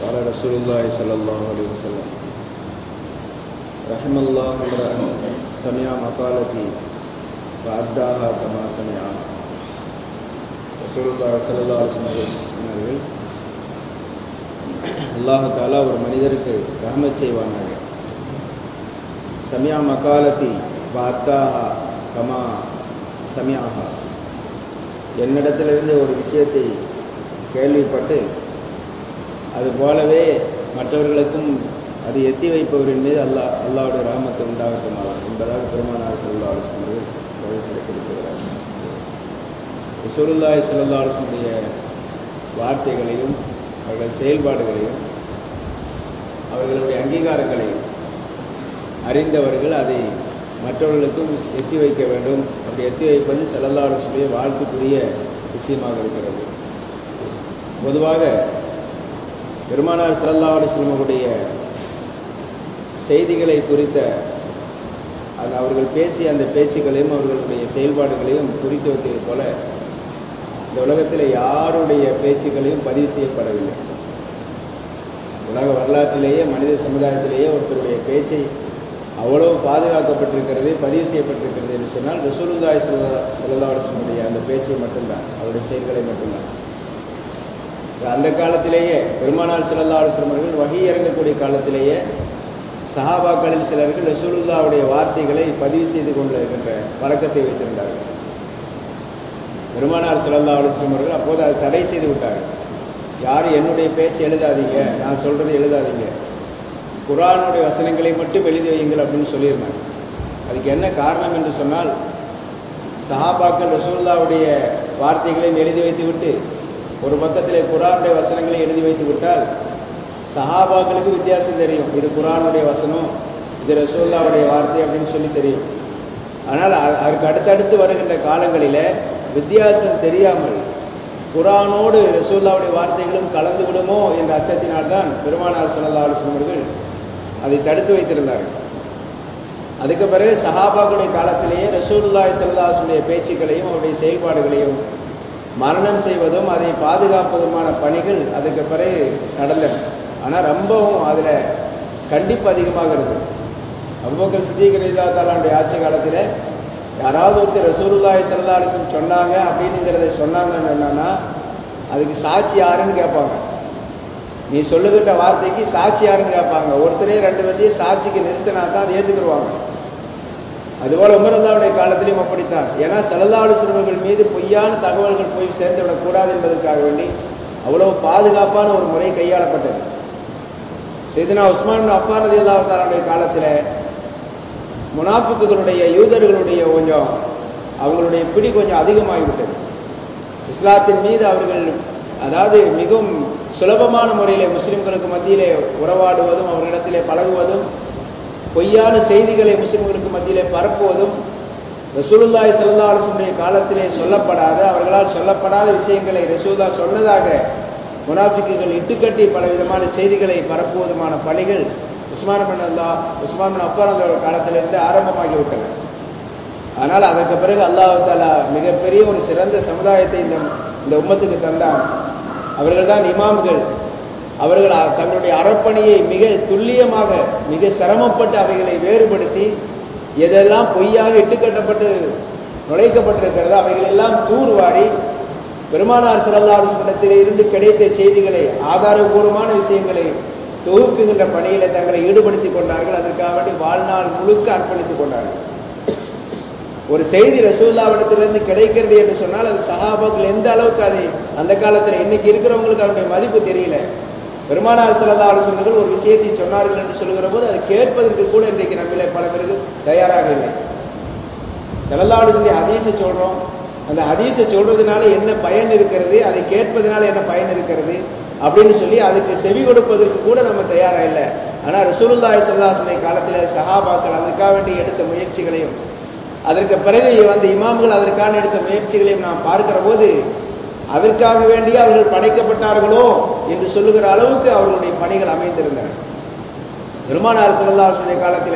قال رسول الله صلى الله عليه وسلم رحم الله امرأ سمع مقالتي فأداها كما سمعها رسول الله صلى الله عليه وسلم சொன்னார்கள் அல்லாஹு தாலா ஒரு மனிதருக்கு ரஹமத் செய்வானாக சமியா மகாலத்தி பாத்தாஹா கமா சமியாஹா என்னிடத்திலிருந்து ஒரு விஷயத்தை கேள்விப்பட்டு அது போலவே மற்றவர்களுக்கும் அது எத்தி வைப்பவரின் மீது அல்லா அல்லாவுடைய ராமத்தை உண்டாகட்டுமா என்பதாக பெருமானார் செல்லா ஆலோசனர்கள் பதில் கொடுக்கிறார் ரசூலுல்லாய் செல்லா ஆலோசனுடைய வார்த்தைகளையும் அவர்கள் செயல்பாடுகளையும் அவர்களுடைய அங்கீகாரங்களையும் அறிந்தவர்கள் அதை மற்றவர்களுக்கும் எத்தி வைக்க வேண்டும் அப்படி எத்தி வைப்பது செல்லல்லாருடைய வாழ்த்துக்குரிய விஷயமாக இருக்கிறது பொதுவாக பெருமானார் செல்லல்லா அலுவலமுடைய செய்திகளை குறித்த அது அவர்கள் பேசிய அந்த பேச்சுக்களையும் அவர்களுடைய செயல்பாடுகளையும் குறித்து வைத்தது போல இந்த உலகத்தில் யாருடைய பேச்சுக்களையும் பதிவு செய்யப்படவில்லை உலக வரலாற்றிலேயே மனித சமுதாயத்திலேயே ஒருத்தருடைய பேச்சை அவ்வளவு பாதுகாக்கப்பட்டிருக்கிறது பதிவு செய்யப்பட்டிருக்கிறது என்று சொன்னால் ரசூலுல்லாய் செல்லதாவரசனுடைய அந்த பேச்சை மட்டும்தான் அவருடைய செயல்களை மட்டும்தான் அந்த காலத்திலேயே பெருமானார் செல்லல்லாவரசன் அவர்கள் வகை இறங்கக்கூடிய காலத்திலேயே சஹாபாக்களில் சிலர்கள் ரசூலுல்லாவுடைய வார்த்தைகளை பதிவு செய்து கொண்டிருக்கின்ற பழக்கத்தை வைத்திருந்தார்கள் பெருமானார் செல்லல்லா அலுவலம் அவர்கள் அப்போது அதை தடை செய்து விட்டார்கள் யாரும் என்னுடைய பேச்சு எழுதாதீங்க நான் சொல்றதை எழுதாதீங்க குரானுடைய வசனங்களை மட்டும் எழுதி வையுங்கள் அப்படின்னு சொல்லியிருந்தாங்க அதுக்கு என்ன காரணம் என்று சொன்னால் சஹாபாக்கள் ரசூல்லாவுடைய வார்த்தைகளையும் எழுதி வைத்து விட்டு ஒரு பக்கத்திலே குரானுடைய வசனங்களை எழுதி வைத்து விட்டால் சஹாபாக்களுக்கு வித்தியாசம் தெரியும் இது குரானுடைய வசனம் இது ரசூல்லாவுடைய வார்த்தை அப்படின்னு சொல்லி தெரியும் ஆனால் அதற்கு அடுத்தடுத்து வருகின்ற காலங்களில் வித்தியாசம் தெரியாமல் குரானோடு ரசூல்லாவுடைய வார்த்தைகளும் கலந்து விடுமோ என்ற அச்சத்தினால்தான் பெருமானார் சல்லா அலுவலர்கள் அதை தடுத்து வைத்திருந்தார்கள் அதுக்கு பிறகு சஹாபாவுடைய காலத்திலேயே ரசூல்லாய் சல்லாசுடைய பேச்சுக்களையும் அவருடைய செயல்பாடுகளையும் மரணம் செய்வதும் அதை பாதுகாப்பதுமான பணிகள் அதுக்கு பிறகு நடந்தன ஆனால் ரொம்பவும் அதில் கண்டிப்பு அதிகமாக இருந்தது அபுபக்கர் சித்திகரிதா தாலாவுடைய ஆட்சி காலத்தில் யாராவது ஒருத்தர் ரசூலுல்லாய் சல்லாலிசம் சொன்னாங்க அப்படின்னுங்கிறத சொன்னாங்கன்னு என்னன்னா அதுக்கு சாட்சி யாருன்னு கேட்பாங்க நீ சொல்லுகின்ற வார்த்தைக்கு சாட்சி யாருன்னு கேட்பாங்க ஒருத்தரே ரெண்டு பேர்த்தையும் சாட்சிக்கு நிறுத்தினா தான் அதை ஏற்றுக்குருவாங்க அதுபோல உமரல்லாவுடைய காலத்திலையும் அப்படித்தான் ஏன்னா செலதாடு சிறுவர்கள் மீது பொய்யான தகவல்கள் போய் சேர்ந்து விடக்கூடாது என்பதற்காக வேண்டி அவ்வளவு பாதுகாப்பான ஒரு முறை கையாளப்பட்டது செய்தினா உஸ்மான் அப்பாரதி அல்லாவுடைய காலத்தில் முனாஃபிக்குகளுடைய யூதர்களுடைய கொஞ்சம் அவங்களுடைய பிடி கொஞ்சம் அதிகமாகிவிட்டது இஸ்லாத்தின் மீது அவர்கள் அதாவது மிகவும் சுலபமான முறையிலே முஸ்லிம்களுக்கு மத்தியிலே உறவாடுவதும் அவர்களிடத்திலே பழகுவதும் பொய்யான செய்திகளை முஸ்லிம்களுக்கு மத்தியிலே பரப்புவதும் ரசூலுல்லாய் சல்லா அலுவலுடைய காலத்திலே சொல்லப்படாத அவர்களால் சொல்லப்படாத விஷயங்களை ரசூல்லா சொன்னதாக முனாஃபிக்குகள் இட்டுக்கட்டி பல விதமான செய்திகளை பரப்புவதுமான பணிகள் Usman bin Allah Usman bin Affan அல்லோட காலத்திலிருந்து ஆரம்பமாகிவிட்டன ஆனால் அதற்கு பிறகு அல்லாஹு தாலா மிகப்பெரிய ஒரு சிறந்த சமுதாயத்தை இந்த இந்த உம்மத்துக்கு தந்தான் அவர்கள் தான் இமாம்கள் அவர்கள் தங்களுடைய அறப்பணியை மிக துல்லியமாக மிக சிரமப்பட்டு அவைகளை வேறுபடுத்தி எதெல்லாம் பொய்யாக இட்டுக்கட்டப்பட்டு நுழைக்கப்பட்டிருக்கிறதோ அவைகள் எல்லாம் தூர்வாரி பெருமானார் சிறந்தாரிசனத்திலே இருந்து கிடைத்த செய்திகளை ஆதாரபூர்வமான விஷயங்களை தொகுக்குகின்ற பணியில தங்களை ஈடுபடுத்திக் கொண்டார்கள் அதற்காக வேண்டி வாழ்நாள் முழுக்க அர்ப்பணித்துக் கொண்டார்கள் ஒரு செய்தி ரசூல்லாவிடத்திலிருந்து கிடைக்கிறது என்று சொன்னால் அது சகாபாக்கள் எந்த அளவுக்கு அதை அந்த காலத்தில் இன்னைக்கு இருக்கிறவங்களுக்கு அதனுடைய மதிப்பு தெரியல பெருமானார் சிறந்த ஆலோசனைகள் ஒரு விஷயத்தை சொன்னார்கள் என்று சொல்லுகிற போது அதை கேட்பதற்கு கூட இன்றைக்கு நம்மள பல பேருக்கு தயாராக இல்லை சிறந்தாடு சொல்லி ஹதீஸை சொல்றோம் அந்த ஹதீஸை சொல்றதுனால என்ன பயன் இருக்கிறது அதை கேட்பதனால என்ன பயன் இருக்கிறது அப்படின்னு சொல்லி அதுக்கு செவி கொடுப்பதற்கு கூட நம்ம தயாரா இல்லை ஆனா ரசூலுல்லாய் சல்லாசனை காலத்தில் சஹாபாக்கள் அதற்காக வேண்டி எடுத்த முயற்சிகளையும் அதற்கு பிறகு வந்த இமாம்கள் அதற்கான எடுத்த முயற்சிகளையும் நாம் பார்க்கிற போது அதற்காக வேண்டிய அவர்கள் படைக்கப்பட்டார்களோ என்று சொல்லுகிற அளவுக்கு அவர்களுடைய பணிகள் அமைந்திருந்தன பெருமானார் செல்லாசுடைய காலத்தில்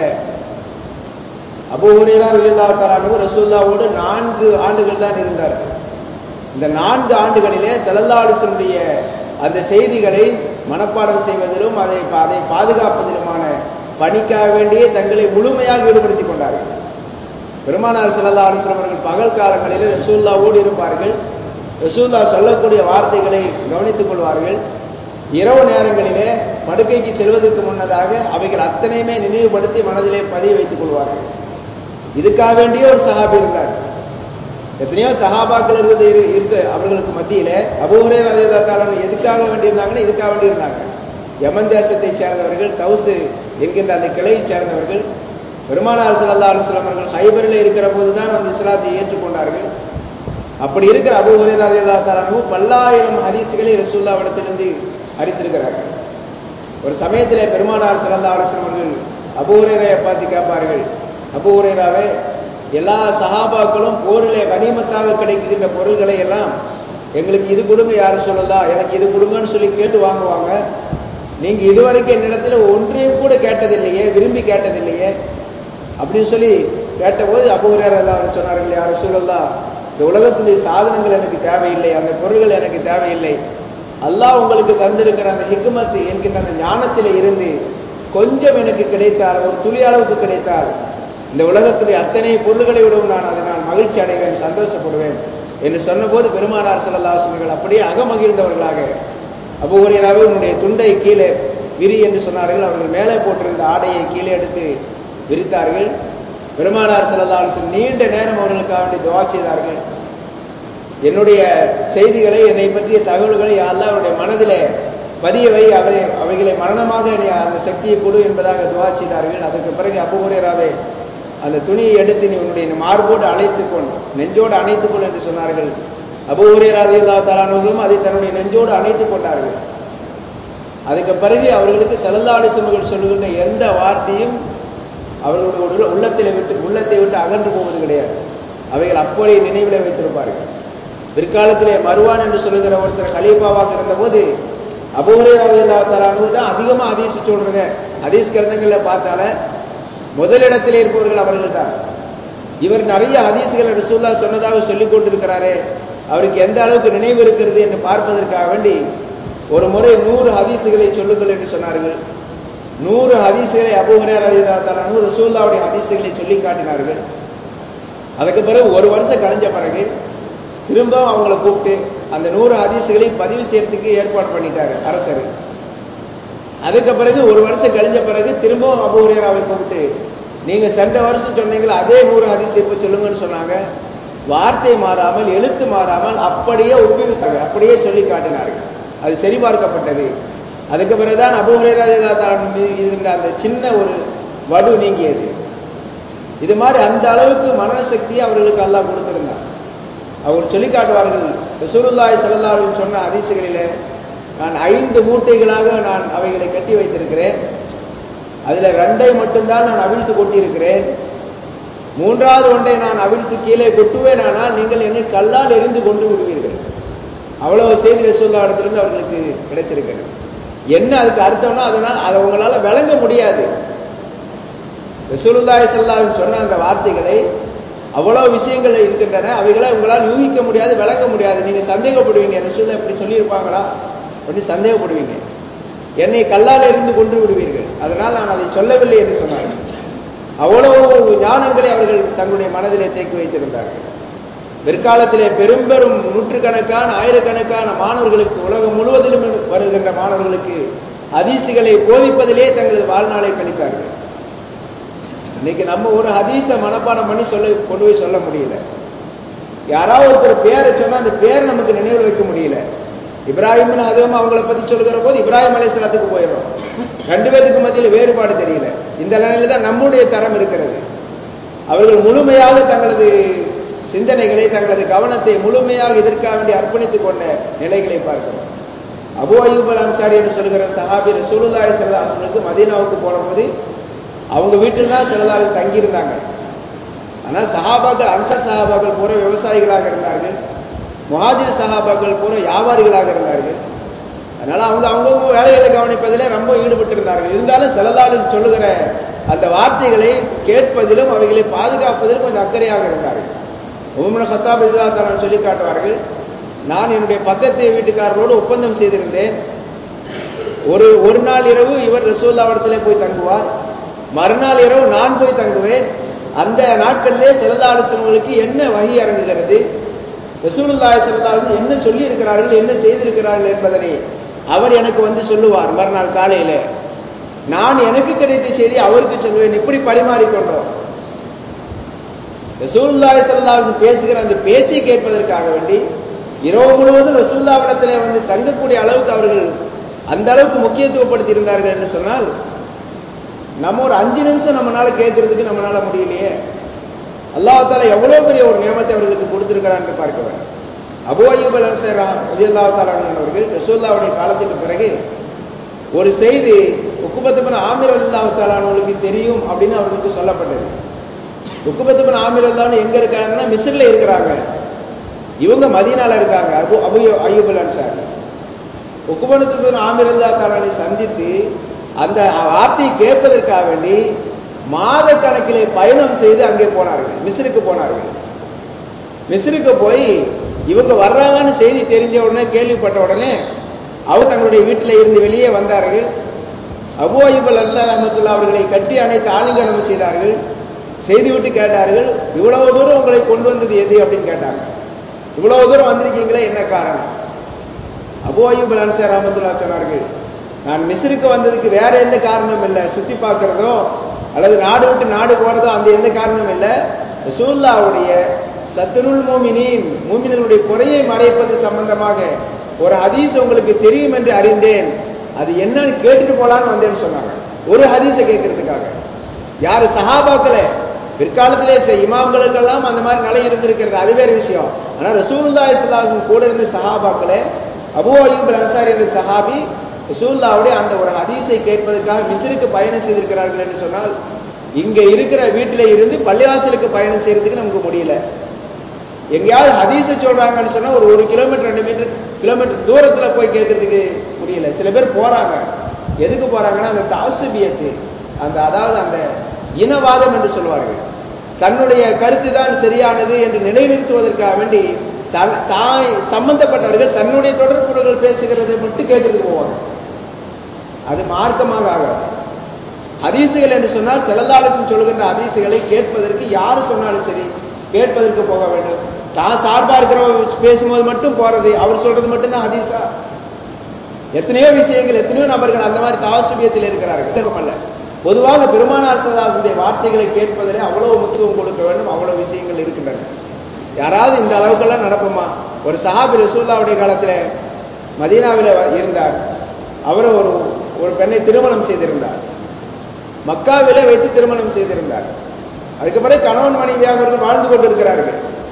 அபூஹரேரா ரலியல்லாஹு ரசூல்லாவோடு நான்கு ஆண்டுகள் தான் இருந்தார்கள் இந்த நான்கு ஆண்டுகளிலே செல்லல்லாசுடைய அந்த செய்திகளை மனப்பாடம் செய்வதிலும் அதை அதை பாதுகாப்பதிலுமான பணிக்காக வேண்டியே தங்களை முழுமையாக ஈடுபடுத்திக் கொண்டார்கள் பெருமானார் செல்லல்லா அலுவலம் அவர்கள் பகல் காலங்களில் ரசூல்லாவோடு இருப்பார்கள் ரசூல்லா சொல்லக்கூடிய வார்த்தைகளை கவனித்துக் கொள்வார்கள் இரவு நேரங்களிலே படுக்கைக்கு செல்வதற்கு முன்னதாக அவைகள் அத்தனையுமே நினைவுபடுத்தி மனதிலே பதிய வைத்துக் கொள்வார்கள் இதுக்காக வேண்டிய ஒரு சஹாபி இருந்தார் எத்தனையோ சஹாபாக்கள் இருந்தது இருக்கு அவர்களுக்கு மத்தியில அபூரே ரதைதாத்தாளன் எதுக்காக வேண்டியிருந்தாங்கன்னு இதுக்காக வேண்டியிருந்தாங்க யமன் தேசத்தை சேர்ந்தவர்கள் தவுசு என்கின்ற அந்த கிளையை சேர்ந்தவர்கள் பெருமானார் சல்லா அலுவலம் அவர்கள் ஹைபரில் இருக்கிற போதுதான் அந்த இஸ்லாத்தை ஏற்றுக்கொண்டார்கள் அப்படி இருக்கிற அபு ஹுரேராஜு பல்லாயிரம் ஹதீசுகளை ரசூல்லாவிடத்திலிருந்து அறித்திருக்கிறார்கள் ஒரு சமயத்தில் பெருமானார் சல்லா அலுவலம் அவர்கள் அபு ஹுரேரையை பார்த்து கேட்பார்கள் அபு ஹுரேராவே எல்லா சஹாபாக்களும் போரிலே கனிமத்தாக கிடைக்கின்ற பொருள்களை எல்லாம் எங்களுக்கு இது கொடுங்க யாரும் சொல்லலாம் எனக்கு இது கொடுங்கன்னு சொல்லி கேட்டு வாங்குவாங்க நீங்க இதுவரைக்கும் என்னிடத்துல ஒன்றையும் கூட கேட்டதில்லையே விரும்பி கேட்டதில்லையே அப்படின்னு சொல்லி கேட்டபோது அபூரர் எல்லாம் சொன்னார்கள் யார் சொல்லலாம் இந்த உலகத்துடைய சாதனங்கள் எனக்கு தேவையில்லை அந்த பொருள்கள் எனக்கு தேவையில்லை அல்லாஹ் உங்களுக்கு தந்திருக்கிற அந்த ஹிக்குமத்து என்கின்ற அந்த ஞானத்திலே இருந்து கொஞ்சம் எனக்கு கிடைத்தால் ஒரு துளி அளவுக்கு கிடைத்தால் இந்த உலகத்துடைய அத்தனை பொருள்களை விடவும் நான் அதை நான் மகிழ்ச்சி அடைவேன் சந்தோஷப்படுவேன் என்று சொன்னபோது பெருமானார் செல்லல்லாசனங்கள் அப்படியே அகமகிழ்ந்தவர்களாக அபூரியராகவே உன்னுடைய துண்டை கீழே விரி என்று சொன்னார்கள் அவர்கள் மேலே போட்டிருந்த ஆடையை கீழே எடுத்து விரித்தார்கள் பெருமானார் செல்லல்லாசன் நீண்ட நேரம் அவர்களுக்காக வேண்டி துவா செய்தார்கள் என்னுடைய செய்திகளை என்னை பற்றிய தகவல்களை யாரெல்லாம் அவருடைய மனதிலே பதியவை அவை அவைகளை மரணமாக என்னை அந்த சக்தியை கொடு என்பதாக துவா செய்தார்கள் அதற்கு பிறகு அபுகுரேராவே அந்த துணியை எடுத்து நீ உன்னுடைய மார்போடு அழைத்துக்கொள் நெஞ்சோடு அணைத்துக்கொள் என்று சொன்னார்கள் அபுகுரேராவே தாலானவர்களும் அதை தன்னுடைய நெஞ்சோடு அணைத்துக் கொண்டார்கள் அதுக்கு பிறகு அவர்களுக்கு செல்லல்லாடிசமர்கள் சொல்லுகின்ற எந்த வார்த்தையும் அவர்களுடைய உள்ளத்தில் விட்டு உள்ளத்தை விட்டு அகன்று போவது கிடையாது அவைகள் அப்படியே நினைவில் வைத்திருப்பார்கள் பிற்காலத்திலே மருவான் என்று சொல்லுகிற ஒருத்தர் ஹலீஃபாவாக இருந்தபோது அபூரேராவில்லாத்தாலும் தான் அதிகமாக அதீஸ் சொல்றங்க அதீஸ் கிரந்தங்கள்ல பார்த்தால முதலிடத்தில் இருப்பவர்கள் அவர்கள் தான் இவர் நிறைய ஹதீஸ்களை ரசூல்லா சொன்னதாக சொல்லிக் கொண்டிருக்கிறாரே அவருக்கு எந்த அளவுக்கு நினைவு இருக்கிறது என்று பார்ப்பதற்காக வேண்டி ஒரு முறை நூறு ஹதீசுகளை சொல்லுங்கள் என்று சொன்னார்கள் நூறு ஹதீசுகளை அபுஹரேராத்தாலும் ரசூல்லாவுடைய ஹதீசுகளை சொல்லி காட்டினார்கள் அதுக்கு பிறகு ஒரு வருஷம் கழிஞ்ச பிறகு திரும்பவும் அவங்கள கூப்பிட்டு அந்த நூறு ஹதீசுகளை பதிவு செய்யறதுக்கு ஏற்பாடு பண்ணிட்டாரு அரசர் அதுக்கு பிறகு ஒரு வருஷம் கழிஞ்ச பிறகு திரும்பவும் அபூரியராவை கூப்பிட்டு நீங்க சென்ற வருஷம் சொன்னீங்களா அதே நூறு ஹதீஸ் இப்ப சொல்லுங்கன்னு சொன்னாங்க வார்த்தை மாறாமல் எழுத்து மாறாமல் அப்படியே ஒப்புவித்தாங்க அப்படியே சொல்லி காட்டினார்கள் அது சரிபார்க்கப்பட்டது அதுக்கு பிறகுதான் அபூரியராஜா இருந்த அந்த சின்ன ஒரு வடு நீங்கியது இது மாதிரி அந்த அளவுக்கு மனசக்தியை அவர்களுக்கு எல்லாம் கொடுத்திருந்தார் அவர் சொல்லி காட்டுவார்கள் ரசூருல்லாய் சல்லாவின் சொன்ன அதிசயங்களிலே நான் ஐந்து மூட்டைகளாக நான் அவைகளை கட்டி வைத்திருக்கிறேன் அதுல ரெண்டை மட்டும்தான் நான் அவிழ்த்து கொட்டியிருக்கிறேன் மூன்றாவது ஒன்றை நான் அவிழ்த்து கீழே கொட்டுவேன் ஆனால் நீங்கள் என்னை கல்லால் எரிந்து கொண்டு விடுவீர்கள் அவ்வளவு செய்தி ரசூல்லாவிடத்திலிருந்து அவர்களுக்கு கிடைத்திருக்கிறது என்ன அதுக்கு அர்த்தம்னா அதனால் அதை உங்களால விளங்க முடியாது ரசூலுல்லாய் சல்லாவின் சொன்ன அந்த வார்த்தைகளை அவ்வளவு விஷயங்கள் இருக்கின்றன அவைகளை உங்களால் யூகிக்க முடியாது விளங்க முடியாது நீங்க சந்தேகப்படுவீங்க ரசூல்லா இப்படி சொல்லியிருப்பாங்களா அப்படின்னு சந்தேகப்படுவீங்க என்னை கல்லால் எரிந்து கொண்டு விடுவீர்கள் அதனால் நான் அதை சொல்லவில்லை என்று சொன்னார்கள் அவ்வளவு ஞானங்களை அவர்கள் தங்களுடைய மனதிலே தேக்கி வைத்திருந்தார்கள் பிற்காலத்திலே பெரும் பெரும் நூற்றுக்கணக்கான ஆயிரக்கணக்கான மாணவர்களுக்கு உலகம் முழுவதிலும் வருகின்ற மாணவர்களுக்கு அதிசிகளை போதிப்பதிலே தங்களது வாழ்நாளை கழித்தார்கள் இன்னைக்கு நம்ம ஒரு ஹதீஸ மனப்பாடம் பண்ணி சொல்ல கொண்டு போய் சொல்ல முடியல யாராவது ஒருத்தர் பேரை சொன்னா அந்த பேர் நமக்கு நினைவில் வைக்க முடியல இப்ராஹிம் அதுவும் அவங்கள பத்தி சொல்லுகிற போது இப்ராஹிம் அலைசலத்துக்கு போயிடும் ரெண்டு பேருக்கு மத்தியில் வேறுபாடு தெரியல இந்த நிலையில தான் நம்முடைய தரம் இருக்கிறது அவர்கள் முழுமையாக தங்களது சிந்தனைகளை தங்களது கவனத்தை முழுமையாக இதற்காக வேண்டி அர்ப்பணித்துக் கொண்ட நிலைகளை பார்க்கிறோம் அபு அயூப் அல் அன்சாரி என்று சொல்கிற சஹாபி ரசூலுல்லாஹி ஸல்லல்லாஹு மதீனாவுக்கு போன போது அவங்க வீட்டில் தான் சிலதார்கள் தங்கியிருந்தாங்க ஆனால் சஹாபாக்கள் அன்சர் சஹாபாக்கள் பூரா விவசாயிகளாக இருந்தார்கள் முஹாஜிர் சஹாபாக்கள் பூரா வியாபாரிகளாக இருந்தார்கள் அதனால அவங்க அவங்கவுங்க வேலைகளை கவனிப்பதிலே ரொம்ப ஈடுபட்டு இருந்தார்கள் இருந்தாலும் சிலதார்கள் சொல்லுகிற அந்த வார்த்தைகளை கேட்பதிலும் அவைகளை பாதுகாப்பதிலும் கொஞ்சம் அக்கறையாக இருந்தார்கள் உமன சத்தாப் இல்லாதான் சொல்லி காட்டுவார்கள் நான் என்னுடைய பக்கத்து வீட்டுக்காரரோடு ஒப்பந்தம் செய்திருந்தேன் ஒரு ஒரு நாள் இரவு இவர் ரசூல்லாவிடத்திலே போய் தங்குவார் மறுநாள் இரவு நான் போய் தங்குவேன் அந்த நாட்களிலே செல்லதாலோசனங்களுக்கு என்ன வகி இறங்குகிறது ரசூலுல்லாய் செல்லதாலும் என்ன சொல்லி இருக்கிறார்கள் என்ன செய்திருக்கிறார்கள் என்பதனை அவர் எனக்கு வந்து சொல்லுவார் மறுநாள் காலையில நான் எனக்கு கிடைத்த செய்தி அவருக்கு சொல்லுவேன் இப்படி பரிமாறிக்கொண்டோம் ரசூல்லாய் செல்லதாலும் பேசுகிற அந்த பேச்சை கேட்பதற்காக வேண்டி இரவு முழுவதும் ரசூல்லாவிடத்திலே வந்து தங்கக்கூடிய அளவுக்கு அவர்கள் அந்த அளவுக்கு முக்கியத்துவப்படுத்தி இருந்தார்கள் என்று சொன்னால் நம்ம ஒரு அஞ்சு நிமிஷம் நம்மளால கேட்கறதுக்கு நம்மளால முடியலையே அல்லாஹால எவ்வளவு பெரிய ஒரு நியமத்தை அவர்களுக்கு கொடுத்திருக்கிறான் பார்க்க வேண்டும் அபு அய்யூப் அல் அன்சாரா அவர்கள் ரசூல்லாவுடைய காலத்துக்கு பிறகு ஒரு செய்தி உக்குபத்துமன் ஆமிர் அல்லாஹ் தாலானவர்களுக்கு தெரியும் அப்படின்னு அவர்களுக்கு சொல்லப்பட்டது உக்குபத்துமன் ஆமிர் அல்லான்னு எங்க இருக்காங்கன்னா மிஸ்ரில் இருக்கிறாங்க இவங்க மதீனால இருக்காங்க அபு அபு அய்யூப் அல் அன்சாரி உக்குபத்துமன் ஆமிர் அல்லா தாலானை சந்தித்து அந்த வார்த்தையை கேட்பதற்காக வேண்டி மாத கணக்கிலே பயணம் செய்து அங்கே போனார்கள் மிஸ்ருக்கு போனார்கள் மிஸ்ருக்கு போய் இவங்க வர்றாங்கன்னு செய்தி தெரிஞ்ச உடனே கேள்விப்பட்ட உடனே அவர் தங்களுடைய வீட்டில் இருந்து வெளியே வந்தார்கள் அபு அய்யூபல் அன்சார் அஹமத்துல்லா அவர்களை கட்டி அணைத்து ஆலிங்கனம் செய்தார்கள் செய்துவிட்டு கேட்டார்கள் இவ்வளவு தூரம் உங்களை கொண்டு வந்தது எது அப்படின்னு கேட்டாங்க இவ்வளவு தூரம் வந்திருக்கீங்களே என்ன காரணம் அபு அய்யூபல் அன்சார் அஹமத்துல்லா சொன்னார்கள் நான் மிஸ்ருக்கு வந்ததுக்கு வேற எந்த காரணம் இல்லை சுத்தி பார்க்கறதோ அல்லது நாடு விட்டு நாடு போறதோ அந்த எந்த காரணம் இல்லை ரசூல்லாவுடைய சத்துருள் மோமினின் மூமினர்களுடைய குறையை மறைப்பது சம்பந்தமாக ஒரு ஹதீஸ் உங்களுக்கு தெரியும் என்று அறிந்தேன் அது என்னன்னு கேட்டுட்டு போலான்னு வந்தேன்னு சொன்னாங்க ஒரு ஹதீஸை கேட்கறதுக்காக யாரு சஹாபாக்களே பிற்காலத்திலே இமாம்களுக்கெல்லாம் அந்த மாதிரி நிலை இருந்திருக்கிறது அது வேற விஷயம் ஆனா ரசூல்லா இஸ்லாமும் கூட இருந்த சஹாபாக்களே அபு அய்யூப் அன்சாரி என்ற சஹாபி ரசூல்லாவுடைய அந்த ஒரு ஹதீஸை கேட்பதற்காக மிஸ்ருக்கு பயணம் செய்திருக்கிறார்கள் என்று சொன்னால் இங்க இருக்கிற வீட்டில இருந்து பள்ளிவாசலுக்கு பயணம் செய்யறதுக்கு நமக்கு முடியல எங்கேயாவது ஹதீஸை சொல்றாங்கன்னு சொன்னா ஒரு ஒரு கிலோமீட்டர் ரெண்டு மீட்டர் கிலோமீட்டர் தூரத்துல போய் கேட்கறதுக்கு முடியல சில பேர் போறாங்க எதுக்கு போறாங்கன்னா அந்த தாசுபியத்து அந்த அதாவது அந்த இனவாதம் என்று சொல்வார்கள் தன்னுடைய கருத்து தான் சரியானது என்று நிலைநிறுத்துவதற்காக வேண்டி தாய் சம்பந்தப்பட்டவர்கள் தன்னுடைய தொடர்புகள் பேசுகிறதை மட்டும் கேட்கறதுக்கு போவாங்க அது மார்க்கமாக ஆகாது ஹதீசுகள் என்று சொன்னால் செலந்தாலசன் சொல்கின்ற ஹதீசுகளை கேட்பதற்கு யாரு சொன்னாலும் சரி கேட்பதற்கு போக வேண்டும் தான் சார்பா இருக்கிறவங்க பேசும்போது மட்டும் போறது அவர் சொல்றது மட்டும்தான் ஹதீஸா எத்தனையோ விஷயங்கள் எத்தனையோ நபர்கள் அந்த மாதிரி தாசுபியத்தில் இருக்கிறார்கள் அல்ல பொதுவாக பெருமானார் சதாசனுடைய வார்த்தைகளை கேட்பதிலே அவ்வளவு முக்கியத்துவம் கொடுக்க வேண்டும் அவ்வளவு விஷயங்கள் இருக்கின்றன யாராவது இந்த அளவுக்கெல்லாம் நடக்குமா ஒரு சஹாபி ரசூல்லாவுடைய காலத்துல மதீனாவில் இருந்தார் அவர் ஒரு ஒரு பெண்ணை திருமணம் செய்திருந்தார் மக்காவிலே வைத்து திருமணம் செய்திருந்தார் அதுக்கு பிறகு கணவன் மனைவியாக இருந்து வாழ்ந்து கொண்டிருக்கிறார்கள்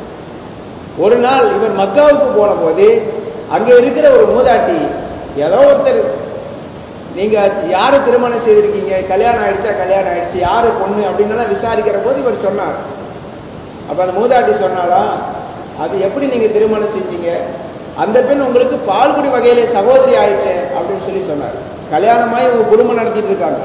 ஒரு நாள் இவர் மக்காவுக்கு போன போது அங்க இருக்கிற ஒரு மூதாட்டி ஏதோ ஒருத்தர் நீங்க யாரு திருமணம் செய்திருக்கீங்க கல்யாணம் ஆயிடுச்சா கல்யாணம் ஆயிடுச்சு யாரு பொண்ணு அப்படின்னு விசாரிக்கிற போது இவர் சொன்னார் அப்ப அந்த மூதாட்டி சொன்னாலா அது எப்படி நீங்க திருமணம் செஞ்சீங்க அந்த பெண் உங்களுக்கு பால்குடி வகையிலே சகோதரி ஆயிட்டு அப்படின்னு சொல்லி சொன்னார் கல்யாணமாய் உங்க குடும்பம் நடத்திட்டு இருக்காங்க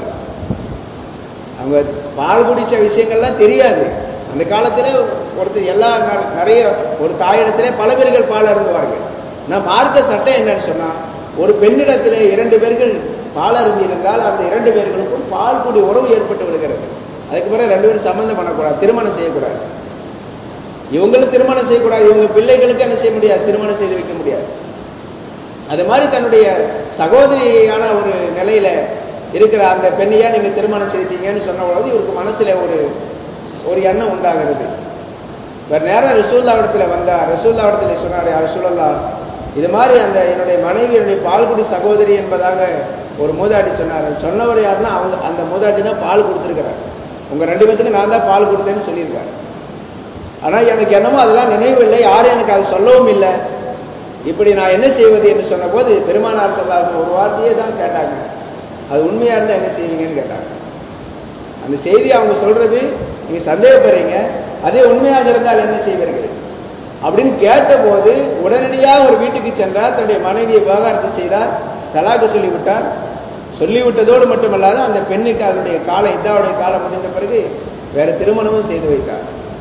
அவங்க பால் குடிச்ச விஷயங்கள்லாம் தெரியாது அந்த காலத்துல ஒருத்தர் எல்லா நிறைய ஒரு தாயிடத்திலே பல பேர்கள் பால் அருந்துவார்கள் நான் பார்த்த சட்டம் என்னன்னு சொன்னா ஒரு பெண்ணிடத்திலே இரண்டு பேர்கள் பால் அருந்தி இருந்தால் அந்த இரண்டு பேர்களுக்கும் பால் குடி உறவு ஏற்பட்டு விடுகிறது அதுக்கு பிறகு ரெண்டு பேரும் சம்பந்தம் பண்ணக்கூடாது திருமணம் செய்யக்கூடாது இவங்களும் திருமணம் செய்யக்கூடாது இவங்க பிள்ளைகளுக்கு என்ன செய்ய முடியாது திருமணம் செய்து வைக்க முடியாது அது மாதிரி தன்னுடைய சகோதரியான ஒரு நிலையில இருக்கிற அந்த பெண்ணையா நீங்க திருமணம் செய்தீங்கன்னு சொன்ன பொழுது இவருக்கு மனசுல ஒரு ஒரு எண்ணம் உண்டாகிறது வேற நேரம் ரசூல்லாவிடத்துல வந்தா ரசூல்லாவிடத்துல சொன்னாரு ரசூல்லா இது மாதிரி அந்த என்னுடைய மனைவி என்னுடைய பால்குடி சகோதரி என்பதாக ஒரு மூதாட்டி சொன்னார் சொன்னவர் யாருன்னா அவங்க அந்த மூதாட்டி தான் பால் கொடுத்துருக்கிறார் உங்க ரெண்டு பேத்துக்கு நான் தான் பால் கொடுத்தேன்னு சொல்லியிருக்காரு ஆனா எனக்கு என்னமோ அதெல்லாம் நினைவு இல்லை யாரும் எனக்கு அது சொல்லவும் இல்லை இப்படி நான் என்ன செய்வது என்று சொன்ன போது பெருமானார் சொல்லாசன் ஒரு வார்த்தையே தான் கேட்டாங்க அது உண்மையா இருந்தா என்ன செய்வீங்கன்னு கேட்டாங்க அந்த செய்தி அவங்க சொல்றது நீங்க சந்தேகப்படுறீங்க அதே உண்மையாக இருந்தால் என்ன செய்வீர்கள் அப்படின்னு கேட்டபோது உடனடியாக ஒரு வீட்டுக்கு சென்றார் தன்னுடைய மனைவியை விவகாரத்தை செய்தார் தலாக்கு சொல்லிவிட்டார் சொல்லிவிட்டதோடு மட்டுமல்லாது அந்த பெண்ணுக்கு அதனுடைய காலம் இதாவுடைய காலம் முடிந்த பிறகு வேற திருமணமும் செய்து வைத்தார்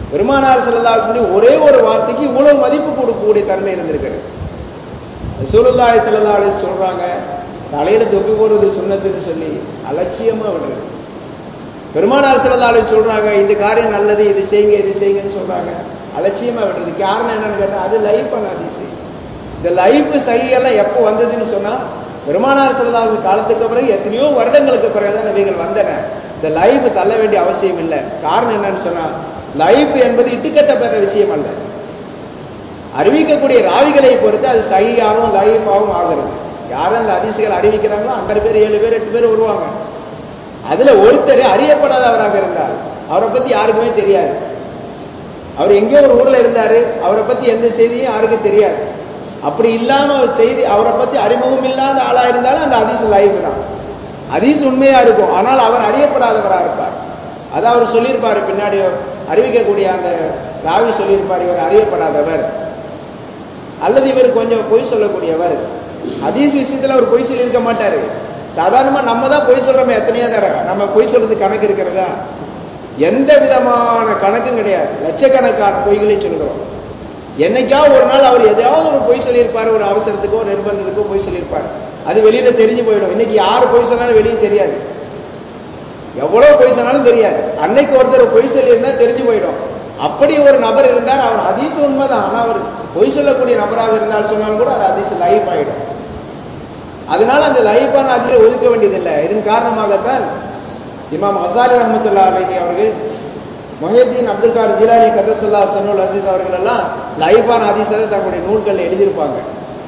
பெருமானார் செல்லல்லா சொல்லி ஒரே ஒரு வார்த்தைக்கு இவ்வளவு மதிப்பு கொடுக்கக்கூடிய தன்மை இருந்திருக்கிறது ரசூலுல்லாஹி ஸல்லல்லாஹு அலைஹி சொல்றாங்க தலையில தொப்பி போடுறது சுண்ணத்துன்னு சொல்லி அலட்சியமா விடுறது பெருமானார் ஸல்லல்லாஹு அலைஹி சொல்றாங்க இந்த காரியம் நல்லது இது செய்யுங்க இது செய்யுங்கன்னு சொல்றாங்க அலட்சியமா விடுறது காரணம் என்னன்னு கேட்டா அது லைஃப் அதிசயம் இந்த லைஃப் சகியெல்லாம் எப்போ வந்ததுன்னு சொன்னா பெருமானார் ஸல்லல்லாஹு காலத்துக்கு பிறகு எத்தனையோ வருடங்களுக்கு பிறகுதான் நபிகள் வந்தன இந்த லைஃப் தள்ள வேண்டிய அவசியம் இல்லை காரணம் என்னன்னு சொன்னா லைஃப் என்பது இட்டுக்கட்டப்பட்ட விஷயம் அல்ல அறிவிக்கக்கூடிய ராவிகளை பொறுத்து அது சகியாகவும் லைஃபாகவும் ஆகிறது யாரும் அந்த அதிசயங்கள் அறிவிக்கிறாங்களோ ஐம்பது பேர் ஏழு பேர் எட்டு பேர் வருவாங்க அதுல ஒருத்தர் அறியப்படாதவராக இருந்தார் அவரை பத்தி யாருக்குமே தெரியாது அவர் எங்கேயோ ஒரு ஊர்ல இருந்தாரு அவரை பத்தி எந்த செய்தியும் யாருக்கும் தெரியாது அப்படி இல்லாம ஒரு செய்தி அவரை பத்தி அறிமுகம் இல்லாத ஆளா இருந்தாலும் அந்த அதிச லைஃப் தான் அதிச உண்மையா இருக்கும் ஆனால் அவர் அறியப்படாதவரா இருப்பார் அதை அவர் சொல்லியிருப்பாரு பின்னாடி அறிவிக்கக்கூடிய அந்த ராவி சொல்லியிருப்பார் இவர் அறியப்படாதவர் அல்லது இவர் கொஞ்சம் பொய் சொல்லக்கூடியவர் அதீஸ் விஷயத்துல அவர் பொய் சொல்லியிருக்க மாட்டாரு சாதாரணமா நம்ம தான் பொய் சொல்றோமே எத்தனையோ தடவை நம்ம பொய் சொல்றது கணக்கு இருக்கிறதா எந்த விதமான கணக்கும் கிடையாது லட்சக்கணக்கான பொய்களை சொல்கிறோம் என்னைக்காவது ஒரு நாள் அவர் எதையாவது ஒரு பொய் சொல்லியிருப்பாரு ஒரு அவசரத்துக்கோ ஒரு நிர்பந்தத்துக்கோ பொய் சொல்லியிருப்பாரு அது வெளியில தெரிஞ்சு போயிடும் இன்னைக்கு யார் பொய் சொன்னாலும் வெளியே தெரியாது எவ்வளவு பொய் சொன்னாலும் தெரியாது அன்னைக்கு ஒருத்தர் பொய் சொல்லியிருந்தா தெரிஞ்சு போயிடும் அப்படி ஒரு நபர் இருந்தார் அவர் அதிச உண்மைதான் ஆனா அவர் பொய் சொல்லக்கூடிய நபராக இருந்தால் சொன்னாலும் கூட அது அதிச லைஃப் ஆயிடும் அதனால அந்த லைஃபான அதில் ஒதுக்க வேண்டியதில்லை இதன் காரணமாகத்தான் இமாம் ஹசாலி ரஹமத்துல்லா அலஹி அவர்கள் மொஹிதீன் அப்துல் கார் ஜிலானி கதசுல்லா சனுல் அசீஸ் அவர்கள் எல்லாம் லைஃபான அதிசத்தை தங்களுடைய நூல்களில் எழுதியிருப்பாங்க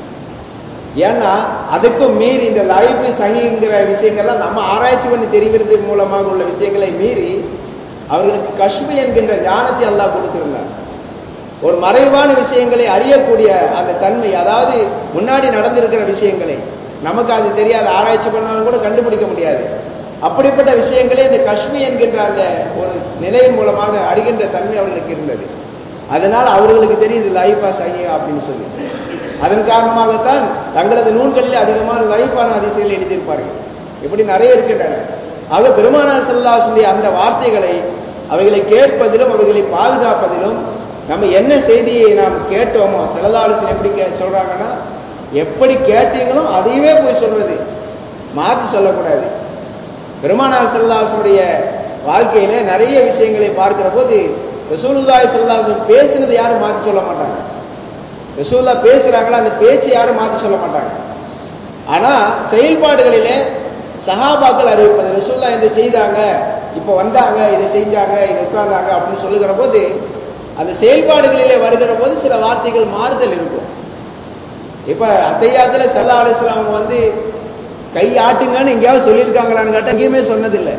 ஏன்னா அதுக்கும் மீறி இந்த லைஃப் சகிங்கிற விஷயங்கள்லாம் நம்ம ஆராய்ச்சி பண்ணி தெரிகிறது மூலமாக உள்ள விஷயங்களை மீறி அவர்களுக்கு கஷ்மி என்கின்ற ஞானத்தை அல்லாஹ் கொடுத்திருந்தார் ஒரு மறைவான விஷயங்களை அறியக்கூடிய அந்த தன்மை அதாவது முன்னாடி நடந்திருக்கிற விஷயங்களை நமக்கு அது தெரியாது ஆராய்ச்சி பண்ணாலும் கூட கண்டுபிடிக்க முடியாது அப்படிப்பட்ட விஷயங்களே இந்த கஷ்மி என்கின்ற அந்த ஒரு நிலையின் மூலமாக அறிகின்ற தன்மை அவர்களுக்கு இருந்தது அதனால அவர்களுக்கு தெரியுது லைஃபா சையா அப்படின்னு சொல்லி அதன் காரணமாகத்தான் தங்களது நூல்களில் அதிகமான லைஃபான அதிசயங்கள் எழுதியிருப்பார்கள் இப்படி நிறைய இருக்கின்றன ஆக பெருமானார் செல்லாசுடைய அந்த வார்த்தைகளை அவைகளை கேட்பதிலும் அவைகளை பாதுகாப்பதிலும் நம்ம என்ன செய்தியை நாம் கேட்டோமோ செல்லதாலோசனை எப்படி கே சொல்றாங்கன்னா எப்படி கேட்டீங்களோ அதையவே போய் சொல்றது மாற்றி சொல்லக்கூடாது பெருமானார் செல்லாசுடைய வாழ்க்கையில நிறைய விஷயங்களை பார்க்கிற போது ரசூலுல்லாய் செல்லாசன் பேசினது யாரும் மாற்றி சொல்ல மாட்டாங்க ரசூல்லா பேசுறாங்களா அந்த பேச்சு யாரும் மாற்றி சொல்ல மாட்டாங்க ஆனா செயல்பாடுகளிலே சஹாபாக்கள் அறிவிப்பது ரசூல்லா இதை செய்தாங்க இப்ப வந்தாங்க இதை செஞ்சாங்க இதை உட்கார்ந்தாங்க அப்படின்னு சொல்லுகிற போது அந்த செயல்பாடுகளிலே வருகிற போது சில வார்த்தைகள் மாறுதல் இருக்கும் இப்ப அத்தையாத்துல சல்லா அலிஸ்லாம் அவங்க வந்து கை ஆட்டுங்கன்னு எங்கேயாவது சொல்லியிருக்காங்களான்னு கேட்டா எங்கேயுமே சொன்னதில்லை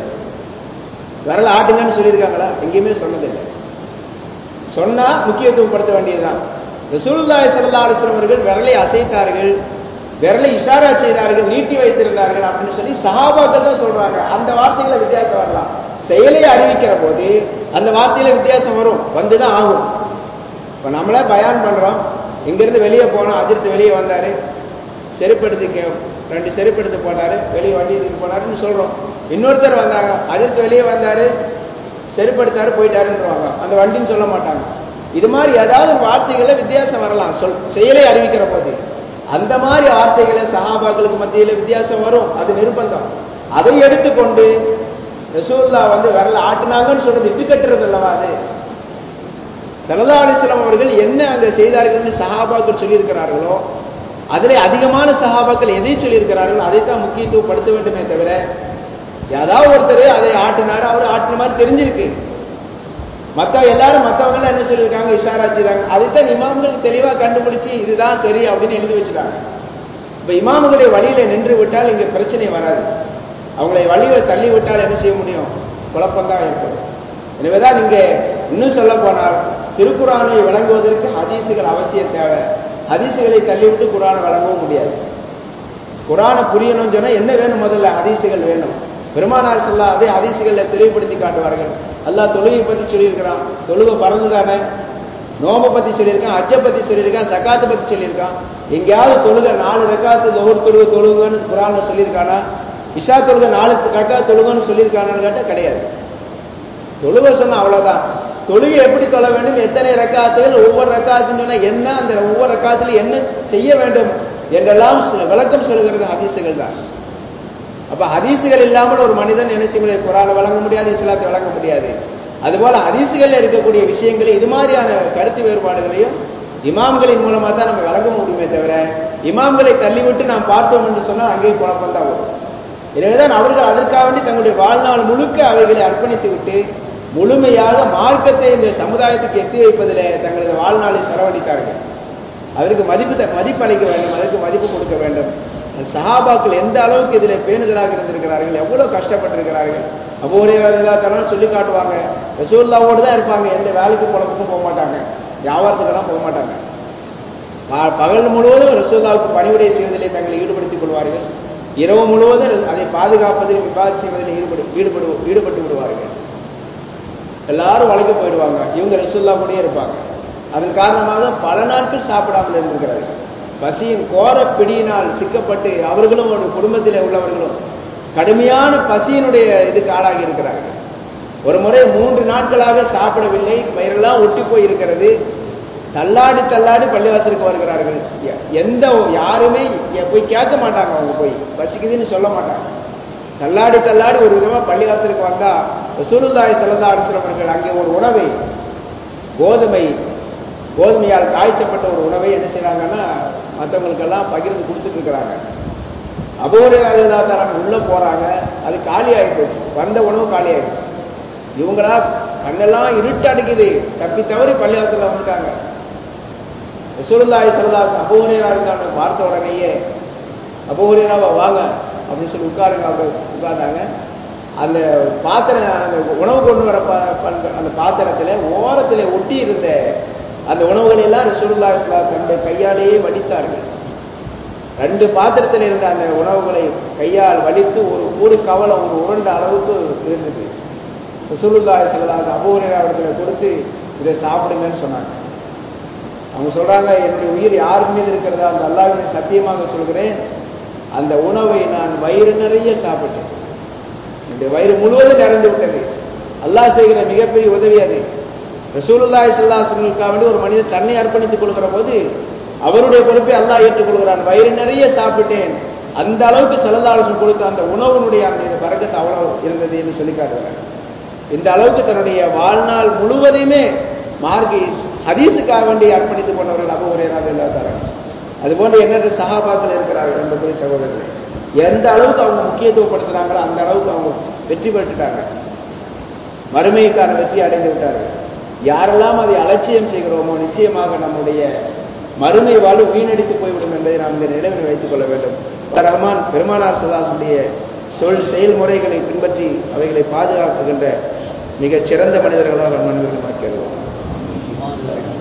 விரல ஆட்டுங்கன்னு சொல்லியிருக்காங்களா எங்கேயுமே சொன்னதில்லை சொன்னா முக்கியத்துவப்படுத்த வேண்டியதுதான் ரசூலுல்லாஹி ஸல்லல்லாஹு அலைஹி வஸல்லம் அவர்கள் விரலை அசைத்தார்கள் விரலை இஷாரா செய்தார்கள் நீட்டி வைத்திருந்தார்கள் அப்படின்னு சொல்லி சஹாபாக்கள் தான் சொல்றாங்க அந்த வார்த்தைகளை வித்தியாசம் வரலாம் செயலை அறிவிக்கிற போது அந்த வார்த்தையில வித்தியாசம் வரும் வந்துதான் ஆகும் இப்ப நம்மளே பயான் பண்றோம் இங்கிருந்து வெளியே போனோம் அதிர்த்து வெளியே வந்தாரு செருப்படுத்து ரெண்டு செருப்படுத்து போனாரு வெளியே வண்டி எடுத்துட்டு போனாருன்னு சொல்றோம் இன்னொருத்தர் வந்தாங்க அதிர்த்து வெளியே வந்தாரு செருப்படுத்தாரு போயிட்டாருன்றவாங்க அந்த வண்டின்னு சொல்ல மாட்டாங்க இது மாதிரி ஏதாவது வார்த்தைகளை வித்தியாசம் வரலாம் சொல் செயலை அறிவிக்கிற போது அந்த மாதிரி வார்த்தைகளை சஹாபாக்களுக்கு மத்தியில வித்தியாசம் வரும் அது நிர்பந்தம் அதை எடுத்துக்கொண்டு ரசூல்லா வந்து விரல ஆட்டினாங்கன்னு சொல்றது இட்டு கட்டுறது அல்லவா அது சரதா அலிஸ்லாம் அவர்கள் என்ன அங்க செய்தார்கள்னு சஹாபாக்கள் சொல்லியிருக்கிறார்களோ அதிலே அதிகமான சஹாபாக்கள் எதை சொல்லியிருக்கிறார்களோ அதைத்தான் முக்கியத்துவப்படுத்த வேண்டுமே தவிர ஏதாவது ஒருத்தர் அதை ஆட்டினாரு அவர் ஆட்டின மாதிரி தெரிஞ்சிருக்கு மத்த எல்லாரும் மத்தவங்க என்ன சொல்லியிருக்காங்க இஷாரா செய்றாங்க அதைத்தான் இமாம்கள் தெளிவா கண்டுபிடிச்சு இதுதான் சரி அப்படின்னு எழுதி வச்சுட்டாங்க இப்ப இமாமுடைய வழியில நின்று விட்டால் இங்க பிரச்சனை வராது அவங்களை வழியில தள்ளி விட்டால் என்ன செய்ய முடியும் குழப்பம்தான் ஏற்படும் எனவேதான் இங்க இன்னும் சொல்ல போனால் திருக்குறானை வழங்குவதற்கு ஹதீசுகள் அவசியம் தேவை ஹதீசுகளை தள்ளிவிட்டு குரானை வழங்கவும் முடியாது குரானை புரியணும்னு சொன்னா என்ன வேணும் முதல்ல ஹதீசுகள் வேணும் பெருமானார் செல்லா அதே ஹதீசுகளை தெளிவுபடுத்தி காட்டுவார்கள் அல்லாஹ் தொழுகை பத்தி சொல்லியிருக்கிறான் தொழுகை பறந்து தானே நோம்பை பத்தி சொல்லியிருக்கான் அஜ்ஜை பத்தி சொல்லியிருக்கான் சக்காத்தை பத்தி சொல்லியிருக்கான் எங்கேயாவது தொழுக நாலு ரெக்காத்து ஒவ்வொரு தொழுக தொழுகன்னு குரான்ல சொல்லியிருக்கானா இஷா தொழுக நாலு ரெக்கா தொழுகன்னு சொல்லியிருக்கானான்னு கேட்டா கிடையாது தொழுக சொன்னா அவ்வளவுதான் தொழுகை எப்படி தொழ வேண்டும் எத்தனை ரக்காத்துகள் ஒவ்வொரு ரக்காத்துன்னு சொன்னா என்ன அந்த ஒவ்வொரு ரக்காத்துல என்ன செய்ய வேண்டும் என்றெல்லாம் சில விளக்கம் சொல்கிறது ஹதீசுகள் தான் அப்ப ஹதீசுகள் இல்லாமல் ஒரு மனிதன் என்ன செய்ய முடியாது குரானை வழங்க முடியாது இஸ்லாத்தை வழங்க முடியாது அதுபோல ஹதீசுகள் இருக்கக்கூடிய விஷயங்களை இது மாதிரியான கருத்து வேறுபாடுகளையும் இமாம்களின் மூலமா தான் நம்ம வழங்க முடியுமே தவிர இமாம்களை தள்ளிவிட்டு நாம் பார்த்தோம் என்று சொன்னால் அங்கே குழப்பம் தான் வரும் எனவேதான் அவர்கள் அதற்காக வேண்டி தங்களுடைய வாழ்நாள் முழுக்க அவைகளை அர்ப்பணித்து விட்டு முழுமையாக மார்க்கத்தை இந்த சமுதாயத்துக்கு எத்தி வைப்பதில் தங்களது வாழ்நாளை செலவழித்தார்கள் அதற்கு மதிப்பு மதிப்பளிக்க வேண்டும் அதற்கு மதிப்பு கொடுக்க வேண்டும் சஹாபாக்கள் எந்த அளவுக்கு இதில் பேணுதலாக இருந்திருக்கிறார்கள் எவ்வளவு கஷ்டப்பட்டிருக்கிறார்கள் அபோரையாளர் சொல்லி காட்டுவாங்க ரசூல்லாவோடு தான் இருப்பாங்க எந்த வேலைக்கு குழப்பமும் போக மாட்டாங்க வியாபாரத்துக்கெல்லாம் போக மாட்டாங்க பகல் முழுவதும் ரசூல்லாவுக்கு பணிவிடை செய்வதிலே தங்களை ஈடுபடுத்திக் கொள்வார்கள் இரவு முழுவதும் அதை பாதுகாப்பதில் விவாதம் செய்வதில் ஈடுபடு ஈடுபடு ஈடுபட்டு விடுவார்கள் எல்லாரும் வளைக்க போயிடுவாங்க இவங்க ரசூல்லா கூடயே இருப்பாங்க அதன் காரணமாக பல நாட்கள் சாப்பிடாமல் இருந்திருக்கிறார்கள் பசியின் கோர பிடியினால் சிக்கப்பட்டு அவர்களும் ஒரு குடும்பத்தில் உள்ளவர்களும் கடுமையான பசியினுடைய இதுக்கு ஆளாகி இருக்கிறார்கள் ஒரு முறை மூன்று நாட்களாக சாப்பிடவில்லை வயிறெல்லாம் ஒட்டி போய் இருக்கிறது தள்ளாடி தள்ளாடி பள்ளிவாசலுக்கு வருகிறார்கள் எந்த யாருமே போய் கேட்க மாட்டாங்க அவங்க போய் பசிக்குதுன்னு சொல்ல மாட்டாங்க தள்ளாடி தள்ளாடி ஒரு விதமா பள்ளிவாசலுக்கு வந்தா ரசூலுல்லாய் சல்லா அலுவலர்கள் அங்கே ஒரு உணவை கோதுமை கோதுமையால் காய்ச்சப்பட்ட ஒரு உணவை என்ன செய்யறாங்கன்னா மற்றவங்களுக்கெல்லாம் பகிர்ந்து கொடுத்துட்டு இருக்கிறாங்க அபோரையாளர் உள்ள போறாங்க அது காலி ஆகி போச்சு வந்த உணவு காலி ஆயிடுச்சு இவங்களா கண்ணெல்லாம் இருட்டு அடிக்குது தப்பி தவறி பள்ளிவாசல்ல வந்துட்டாங்க ரசூலுல்லாஹி ஸல்லல்லாஹு அபூஹுரைரா இருந்தாங்க பார்த்த உடனேயே அபூஹுரைராவா வாங்க அப்படின்னு சொல்லி உட்காருங்க அவங்க உட்கார்ந்தாங்க அந்த பாத்திரம் அந்த உணவு கொண்டு வர அந்த பாத்திரத்துல ஓரத்துல ஒட்டி இருந்த அந்த உணவுகளை எல்லாம் ரசூலுல்லாஹி ஸல்லல்லாஹு தன்னுடைய கையாலேயே வடித்தார்கள் ரெண்டு பாத்திரத்தில் இருந்த அந்த உணவுகளை கையால் வடித்து ஒரு ஒரு கவலம் ஒரு உருண்ட அளவுக்கு இருந்தது ரசூலுல்லாஹி ஸல்லல்லாஹு அபூஹுரைரா இடத்துல கொடுத்து இதை சாப்பிடுங்கன்னு சொன்னாங்க அவங்க சொல்றாங்க என்னுடைய உயிர் யார் மீது இருக்கிறதா அந்த அல்லாஹ்வின் சத்தியமாக சொல்கிறேன் அந்த உணவை நான் வயிறு நிறைய சாப்பிட்டேன் என்னுடைய வயிறு முழுவதும் நிறைந்து விட்டது அல்லாஹ் செய்கிற மிகப்பெரிய உதவி அது ரசூலுல்லாஹி ஸல்லல்லாஹு வேண்டி ஒரு மனிதன் தன்னை அர்ப்பணித்துக் கொள்கிற போது அவருடைய பொறுப்பை அல்லாஹ் ஏற்றுக்கொள்கிறான் வயிறு நிறைய சாப்பிட்டேன் அந்த அளவுக்கு செல்லதாலசம் கொடுத்த அந்த உணவுனுடைய அந்த பறக்கத்து அவ்வளவு இருந்தது என்று சொல்லி காட்டுகிறார் இந்த அளவுக்கு தன்னுடைய வாழ்நாள் முழுவதையுமே மார்க்கை ஹதீஸுக்காக வேண்டி அர்ப்பணித்துக் கொண்டவர்கள் அபு உரையராக இல்லாதார்கள் அதுபோன்று எண்ணற்ற சகாபாக்கள் இருக்கிறார்கள் என்பதை சகோதரர்கள் எந்த அளவுக்கு அவங்க முக்கியத்துவப்படுத்துறாங்களோ அந்த அளவுக்கு அவங்க வெற்றி பெற்றுட்டாங்க மறுமைக்கான வெற்றி அடைந்து விட்டார்கள் யாரெல்லாம் அதை அலட்சியம் செய்கிறோமோ நிச்சயமாக நம்முடைய மறுமை வாழ்வு வீணடித்து போய்விடும் என்பதை நாம் இந்த நினைவில் வைத்துக் கொள்ள வேண்டும் ரஹ்மான் பெருமானார் சதாசுடைய சொல் செயல்முறைகளை பின்பற்றி அவைகளை பாதுகாக்குகின்ற மிகச் சிறந்த மனிதர்களாக மனிதர்கள் மாற்றிடுவோம்